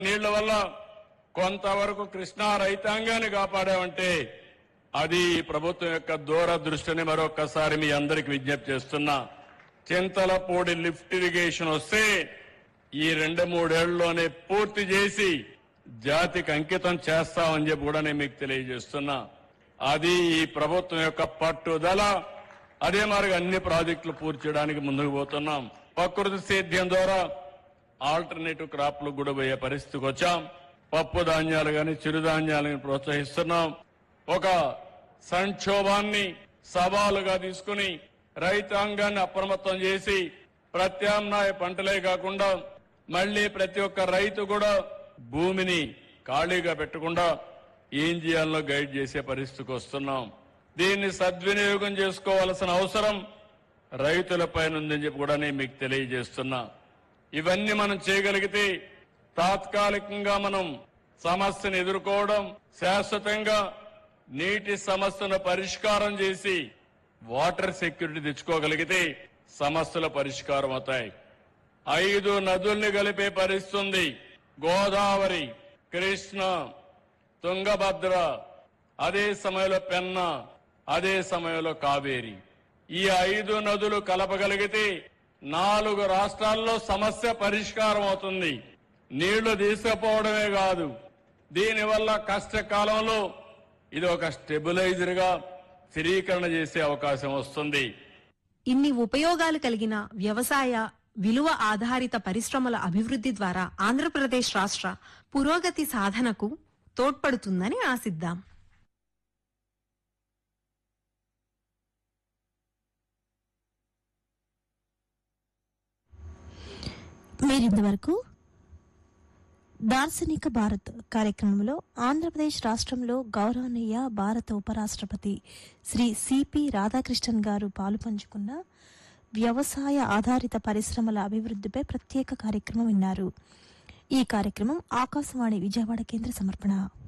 నీళ్ల వల్ల కొంతవరకు కృష్ణా రైతాంగాన్ని కాపాడామంటే అది ఈ ప్రభుత్వం యొక్క దూరదృష్టిని మరొకసారి మీ అందరికి విజ్ఞప్తి చేస్తున్నా చింతలపూడి లిఫ్ట్ ఇరిగేషన్ వస్తే ఈ రెండు మూడేళ్లలోనే పూర్తి చేసి జాతికి అంకితం చేస్తామని చెప్పి కూడా నేను మీకు తెలియజేస్తున్నా అది ఈ ప్రభుత్వం యొక్క పట్టుదల అదే మరి అన్ని ప్రాజెక్టులు పూర్తి చేయడానికి ముందుకు పోతున్నాం ప్రకృతి సేద్యం ద్వారా ఆల్టర్నేటివ్ క్రాప్లు కూడా పోయే పరిస్థితికి వచ్చాం పప్పు ధాన్యాలు గాని చిరుధాన్యాలను ప్రోత్సహిస్తున్నాం ఒక సంక్షోభాన్ని సవాలుగా తీసుకుని రైతాంగాన్ని అప్రమత్తం చేసి ప్రత్యామ్నాయ పంటలే కాకుండా మళ్ళీ ప్రతి ఒక్క రైతు కూడా భూమిని ఖాళీగా పెట్టకుండా ఏం చేయాలో గైడ్ చేసే పరిస్థితికి వస్తున్నాం దీన్ని సద్వినియోగం చేసుకోవాల్సిన అవసరం రైతులపైన ఉందని చెప్పి కూడా నేను మీకు తెలియజేస్తున్నా ఇవన్నీ మనం చేయగలిగితే తాత్కాలికంగా మనం సమస్యను ఎదుర్కోవడం శాశ్వతంగా నీటి సమస్యను పరిష్కారం చేసి వాటర్ సెక్యూరిటీ తెచ్చుకోగలిగితే సమస్యల పరిష్కారం అవుతాయి ఐదు నదుల్ని కలిపే పరిస్థితి ఉంది గోదావరి కృష్ణ తుంగభద్ర అదే సమయంలో పెన్న అదే సమయంలో కావేరి ఈ ఐదు నదులు కలపగలిగితే నాలుగు రాష్ట్రాల్లో సమస్య పరిష్కారం అవుతుంది నీళ్లు తీసుకుపోవడమే కాదు దీనివల్ల కష్టకాలంలో ఇది ఒక స్టెబిలైజర్ గా స్థిరీకరణ చేసే అవకాశం వస్తుంది ఇన్ని ఉపయోగాలు కలిగిన వ్యవసాయ విలువ ఆధారిత పరిశ్రమల అభివృద్ధి ద్వారా ఆంధ్రప్రదేశ్ రాష్ట్ర పురోగతి సాధనకు తోడ్పడుతుందని ఆశిద్దాం మీరింతవరకు దార్శనిక భారత్ కార్యక్రమంలో ఆంధ్రప్రదేశ్ రాష్ట్రంలో గౌరవనీయ భారత ఉపరాష్ట్రపతి శ్రీ సిపి రాధాకృష్ణన్ గారు పాలు పంచుకున్న వ్యవసాయ ఆధారిత పరిశ్రమల అభివృద్ధిపై ప్రత్యేక కార్యక్రమం విన్నారు ఈ కార్యక్రమం ఆకాశవాణి విజయవాడ కేంద్ర సమర్పణ